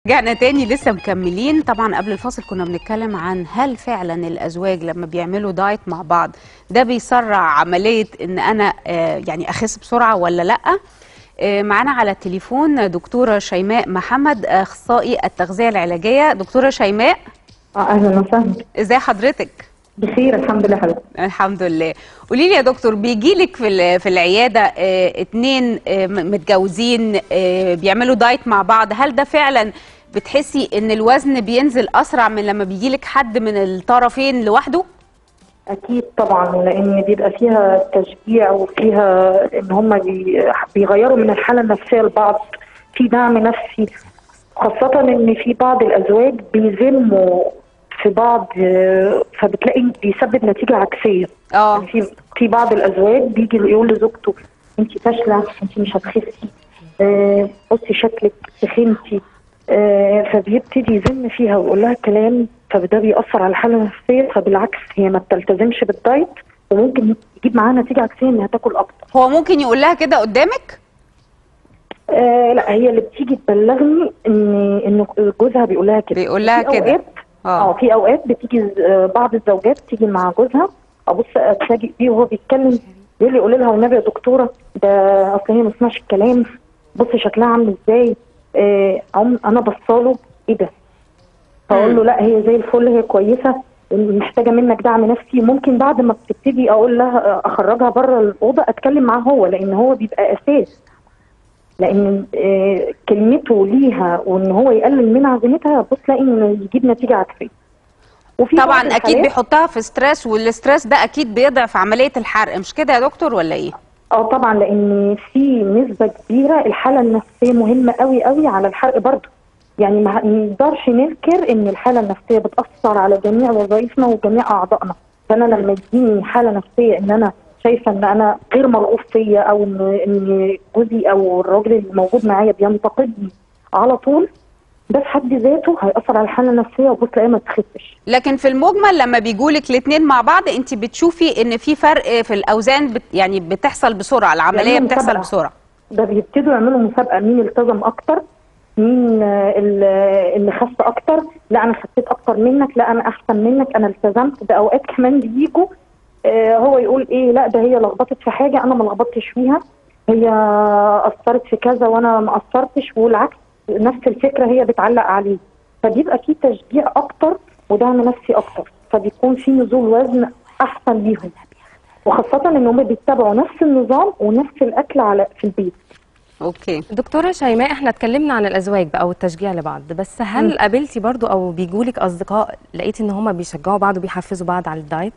رجعنا تاني لسه مكملين طبعا قبل الفاصل كنا بنتكلم عن هل فعلا الازواج لما بيعملوا دايت مع بعض ده بيسرع عمليه ان انا آه، يعني اخس بسرعه ولا لا آه، معانا على التليفون دكتوره شيماء محمد اخصائي التغذيه العلاجيه دكتوره شيماء اه اهلا وسهلا ازي حضرتك بخير الحمد لله حضرتك الحمد لله قولي لي يا دكتور بيجي لك في ال- في العياده آه، اتنين آه، م- متجوزين آه، بيعملوا دايت مع بعض هل ده فعلا بتحسي ان الوزن بينزل اسرع من لما بيجي لك حد من الطرفين لوحده اكيد طبعا لان بيبقى فيها تشجيع وفيها ان هم بيغيروا من الحاله النفسيه لبعض في دعم نفسي خاصه ان في بعض الازواج بيذموا في بعض آه، فبتلاقي بيسبب نتيجه عكسيه اه يعني في في بعض الازواج بيجي يقول لزوجته انت فاشله انت مش هتخسي آه، بصي شكلك تخنتي آه، فبيبتدي يذم فيها ويقول لها كلام فده بيأثر على الحاله النفسيه فبالعكس هي ما بتلتزمش بالدايت وممكن يجيب معاها نتيجه عكسيه انها تاكل اكتر هو ممكن يقول لها كده قدامك آه لا هي اللي بتيجي تبلغني ان ان جوزها بيقول لها كده بيقول لها في كده. أوقات اه اه في اوقات بتيجي آه، بعض الزوجات تيجي مع جوزها ابص اتفاجئ بيه وهو بيتكلم يقول لي قولي لها والنبي يا دكتوره ده اصل هي ما سمعش الكلام بصي شكلها عامل ازاي آه عم- انا بصاله ايه ده فاقول له لا هي زي الفل هي كويسه محتاجه منك دعم نفسي ممكن بعد ما بتبتدي اقول لها آه، اخرجها بره الاوضه اتكلم معاه هو لان هو بيبقى اساس لان آه، كلمته ليها وان هو يقلل من عزيمتها بص لاقي انه يجيب نتيجه عكسيه وفي طبعا بعض اكيد الحالات- بيحطها في ستريس والستريس ده اكيد بيضعف عمليه الحرق مش كده يا دكتور ولا ايه اه طبعا لان في نسبه كبيره الحاله النفسيه مهمه قوي قوي على الحرق برضه يعني ما نقدرش ننكر ان الحاله النفسيه بتاثر على جميع وظائفنا وجميع اعضائنا فانا لما يجيني حاله نفسيه ان انا شايفه ان انا غير مرغوب فيا او ان ان جوزي او الراجل اللي موجود معايا بينتقدني على طول ده في حد ذاته هياثر على الحاله النفسيه وبص لاقيها ما تخفش لكن في المجمل لما بيجولك الاثنين مع بعض انت بتشوفي ان في فرق في الاوزان بت يعني بتحصل بسرعه العمليه يعني بتحصل مسابقة. بسرعه ده بيبتدوا يعملوا مسابقه مين التزم اكتر مين آه، ال- اللي خس اكتر لا انا خسيت اكتر منك لا انا احسن منك انا التزمت ده اوقات كمان بيجوا آه، هو يقول ايه لا ده هي لخبطت في حاجه انا ما لخبطتش فيها هي اثرت في كذا وانا ما اثرتش والعكس نفس الفكره هي بتعلق عليه فبيبقى في تشجيع اكتر ودعم نفسي اكتر فبيكون في نزول وزن احسن ليهم وخاصه ان هم بيتبعوا نفس النظام ونفس الاكل على في البيت اوكي دكتورة شيماء احنا اتكلمنا عن الازواج بقى والتشجيع لبعض بس هل قابلتي برضو او بيجولك اصدقاء لقيتي ان هما بيشجعوا بعض وبيحفزوا بعض على الدايت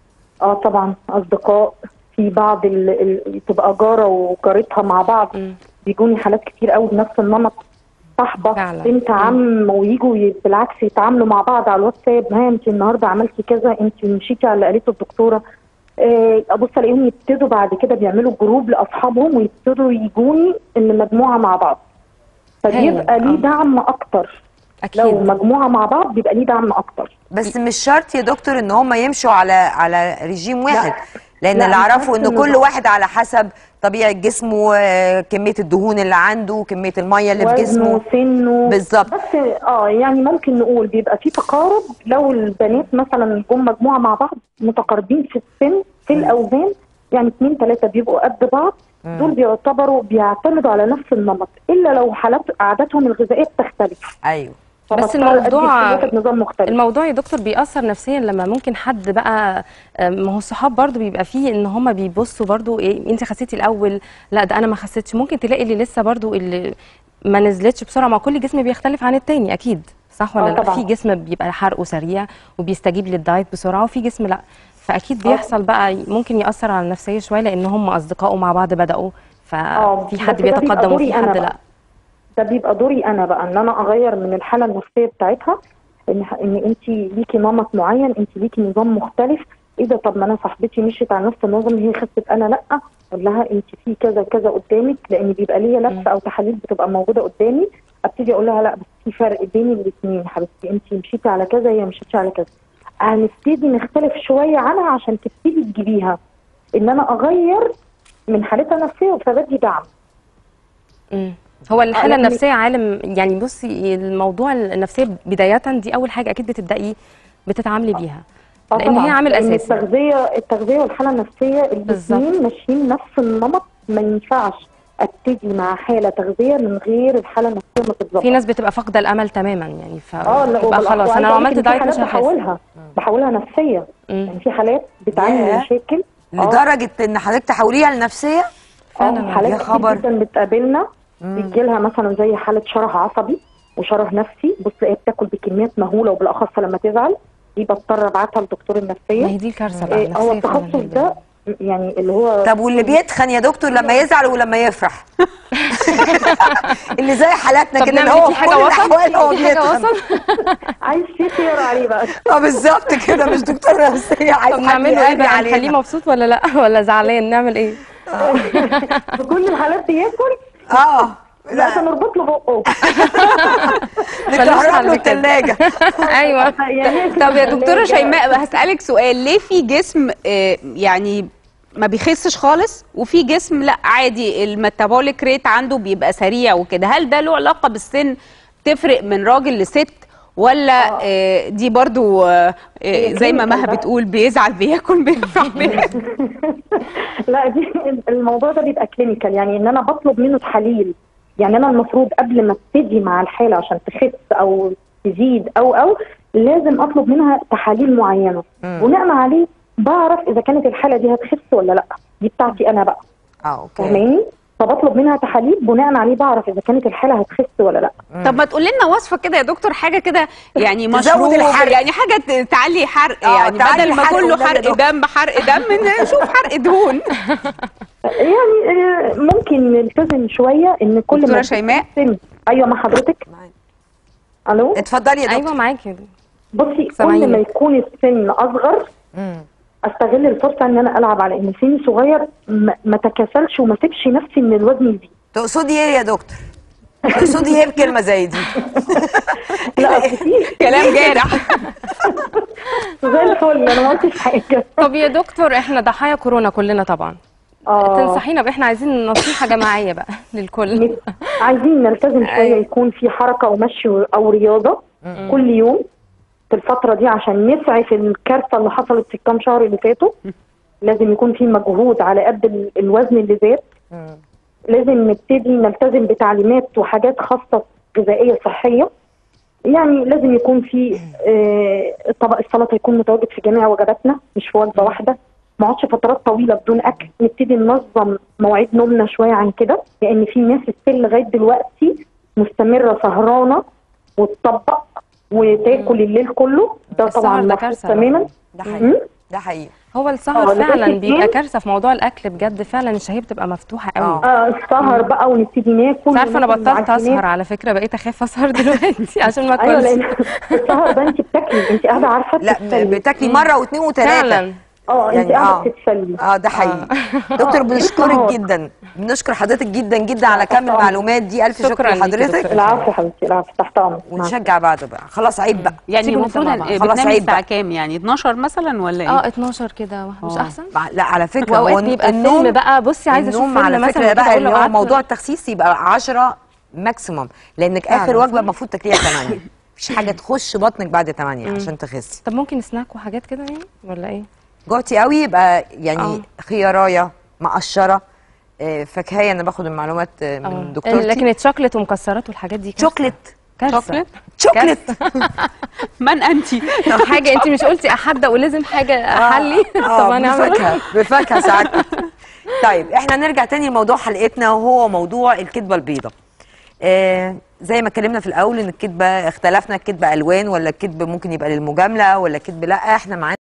اه طبعا اصدقاء في بعض ال... ال... تبقى جاره وجارتها مع بعض مم. بيجوني حالات كتير قوي بنفس النمط صاحبه فعلا. بنت مم. عم ويجوا ي... بالعكس يتعاملوا مع بعض على الواتساب ها انت النهارده عملتي كذا انت مشيتي على اللي قالته الدكتوره آه، ابص الاقيهم يبتدوا بعد كده بيعملوا جروب لاصحابهم ويبتدوا يجوني ان مجموعه مع بعض فبيبقى هايل. ليه آه. دعم اكتر اكيد لو مجموعه مع بعض بيبقى ليه دعم اكتر بس مش شرط يا دكتور ان هم يمشوا على على ريجيم واحد لان لا، اللي مش اعرفه شرط ان النظام. كل واحد على حسب طبيعه جسمه آه، كميه الدهون اللي عنده كميه الميه اللي في وزنه جسمه سنه بالظبط. بس اه يعني ممكن نقول بيبقى في تقارب لو البنات مثلا جم مجموعه مع بعض متقاربين في السن في الاوزان يعني اثنين ثلاثه بيبقوا قد بعض دول بيعتبروا بيعتمدوا على نفس النمط الا لو حالات عاداتهم الغذائيه بتختلف ايوه بس فبضطر أدي الموضوع- كل واحد نظام مختلف الموضوع يا دكتور بيأثر نفسيا لما ممكن حد بقى آه، ما هو الصحاب برضو بيبقى فيه ان هم بيبصوا برضو ايه انت خسيتي الاول لا ده انا ما خسيتش ممكن تلاقي اللي لسه برضو اللي ما نزلتش بسرعه ما كل جسم بيختلف عن التاني اكيد صح ولا آه لا طبعاً. في جسم بيبقى حرقه سريع وبيستجيب للدايت بسرعه وفي جسم لا فاكيد آه. بيحصل بقى ممكن يأثر على النفسيه شويه لان هم اصدقائه مع بعض بدأوا آه، ففي بس حد ده بيبقى بيتقدم دوري وفي أنا حد بقى. لا ده بيبقى دوري انا بقى ان انا اغير من الحاله النفسيه بتاعتها ان ان انت ليكي نمط معين انت ليكي نظام مختلف ايه ده طب ما انا صاحبتي مشيت على نفس النظام هي خست انا لا اقول لها انت في كذا وكذا قدامك لان بيبقى ليا لفه او تحاليل بتبقى موجوده قدامي ابتدي اقول لها لا بس في فرق بين الاثنين حبيبتي انت مشيتي على كذا هي مشيتش على كذا هنبتدي نختلف شويه عنها عشان تبتدي تجيبيها ان انا اغير من حالتها النفسيه فبدي دعم مم. هو الحاله لكن- النفسيه عالم يعني بصي الموضوع النفسيه بدايه دي اول حاجه اكيد بتبداي بتتعاملي بيها آه لان طبعاً، هي عامل لأن اساسي التغذيه التغذيه والحاله النفسيه بالظبط. الاثنين ماشيين نفس النمط ما ينفعش ابتدي مع حاله تغذيه من غير الحاله النفسيه ما تتظبط في ناس بتبقى فاقده الامل تماما يعني ف اه لا يبقى وبالأخص- خلاص وعايزة انا لو أقول عملت لك إن في دايت مش حالات هخس بحولها بحولها نفسيه مم. يعني في حالات بتعاني من ياه. مشاكل آه. لدرجه ان حضرتك تحوليها لنفسيه فعلا اه حالات يا كتير خبر. جدا بتقابلنا بيجي لها مثلا زي حاله شره عصبي وشره نفسي بص هي بتاكل بكميات مهوله وبالاخص لما تزعل دي بضطر ابعتها لدكتور ما النفسيه هي دي الكارثه بقى إيه هو النفسيه فعلا التخصص هي ده يعني اللي هو طب واللي بيتخن يا دكتور لما يزعل ولما يفرح اللي زي حالاتنا طب كده اللي نعمل هو في في حاجه كل وسط الاحوال هو في حاجه بيتخن وسط عايز شيخ يقرا عليه بقى اه بالظبط كده مش دكتور نفسيه عايز طب حد نعمله ايه يقلي بقى نخليه علينا مبسوط ولا لا ولا زعلان نعمل ايه في كل الحالات بياكل اه لا لا نربط له بقه نكهرب له حل كده. الثلاجه ايوه يعني طب يا دكتوره ثلاجة. شيماء هسالك سؤال ليه في جسم آه، يعني ما بيخسش خالص وفي جسم لا عادي الميتابوليك ريت عنده بيبقى سريع وكده هل ده له علاقه بالسن تفرق من راجل لست ولا آه، دي برضو آه، آه، زي ما clinical مها بقى. بتقول بيزعل بياكل بيفرح بياكل لا دي الموضوع ده بيبقى كلينيكال يعني ان انا بطلب منه تحاليل يعني انا المفروض قبل ما ابتدي مع الحاله عشان تخس او تزيد او او لازم اطلب منها تحاليل معينه بناء عليه بعرف اذا كانت الحاله دي هتخس ولا لا دي بتاعتي انا بقى اه اوكي فاهماني فبطلب منها تحاليل بناء عليه بعرف اذا كانت الحاله هتخس ولا لا طب ما تقول لنا وصفه كده يا دكتور حاجه كده يعني تزود مشروب الحرق. يعني حاجه ت- تعلي حرق آه، يعني تعلي بدل ما حرق كله والنبي يا حرق دكتور. دم حرق دم نشوف حرق دهون يعني آه، ممكن نلتزم شويه ان كل دكتورة ما شيماء؟ السن ايوه مع حضرتك الو اتفضلي يا دكتور ايوه معاكي بصي كل سامعينك. ما يكون السن اصغر مم. استغل الفرصه ان انا العب على ان سني صغير ما ما تكاسلش وما سيبش نفسي ان الوزن يزيد تقصدي ايه يا دكتور تقصدي ايه بكلمه زي دي لا أصل في كلام جارح زي الفل انا ما قلتش حاجه طب يا دكتور احنا ضحايا كورونا كلنا طبعا اه تنصحينا بقى احنا عايزين نصيحه جماعيه بقى للكل عايزين نلتزم شويه أيوة. يكون في حركه ومشي او رياضه كل يوم في الفتره دي عشان نسعف الكارثه اللي حصلت في الكام شهر اللي فاتوا لازم يكون في مجهود على قد ال- الوزن اللي زاد لازم نبتدي نلتزم بتعليمات وحاجات خاصه غذائيه صحيه يعني لازم يكون في آه، طبق السلطه يكون متواجد في جميع وجباتنا مش في وجبه واحده ما اقعدش فترات طويله بدون اكل نبتدي ننظم مواعيد نومنا شويه عن كده لان في ناس ستيل لغايه دلوقتي مستمره سهرانه وتطبق وتاكل الليل كله ده السهر طبعا ده مرفوض كارثة. تماما ده مم. حقيقي ده حقيقي هو آه، السهر لغاية فعلا بيبقى اتنين. كارثه في موضوع الاكل بجد فعلا الشهيه بتبقى مفتوحه قوي آه. اه السهر بقى ونبتدي ناكل انت عارفه انا وناكل بطلت معجنات. اسهر على فكره بقيت اخاف اسهر دلوقتي عشان ما ايوه اكلش لان السهر ده انت بتاكلي انت قاعده عارفه لا بتتسلي. بتاكلي مره واثنين وثلاثه فعلا اه انت يعني قاعده آه. بتتسلي اه ده حقيقي دكتور بنشكرك آه. جدا بنشكر حضرتك جدا جدا على كم آه. المعلومات دي الف شكر شكراً ليكي لحضرتك دكتور. العفو يا حبيبتي العفو تحت امرك مع ونشجع بعض بقى خلاص عيب بقى يعني سيبوا المفروض نبدأ مع بعض. خلاص بتنامي عيب الساعه بقى. كام يعني 12 مثلا ولا ايه اه 12 كده مش آه. احسن لا على فكره هو واوقات بيبقى فيلم بقى بصي عايزه اشوف النوم فيلم على مثلا فكره كده بقى أقول اللي له هو قعدت- موضوع التخسيس يبقى 10 ماكسيموم لانك اخر فعلا. وجبه المفروض تاكليها 8 مفيش حاجه تخش بطنك بعد 8 عشان تخسي طب ممكن سناك وحاجات كده يعني ولا ايه جوعتي قوي يبقى يعني آه. خيارايه مقشره آه، فاكهيه انا باخد المعلومات آه، من اه دكتورتي لكن الشوكليت ومكسرات والحاجات دي كارثة. شوكليت كارثة. شوكليت شوكليت من انت حاجه انت مش قلتي احدق ولازم حاجه احلي طب اه هنعمل بفاكهه بفاكهه ساعتك طيب احنا نرجع تاني لموضوع حلقتنا وهو موضوع الكذبه البيضاء آه زي ما اتكلمنا في الاول ان الكذبه اختلفنا الكذبه الوان ولا الكذب ممكن يبقى للمجامله ولا الكذب لا احنا معانا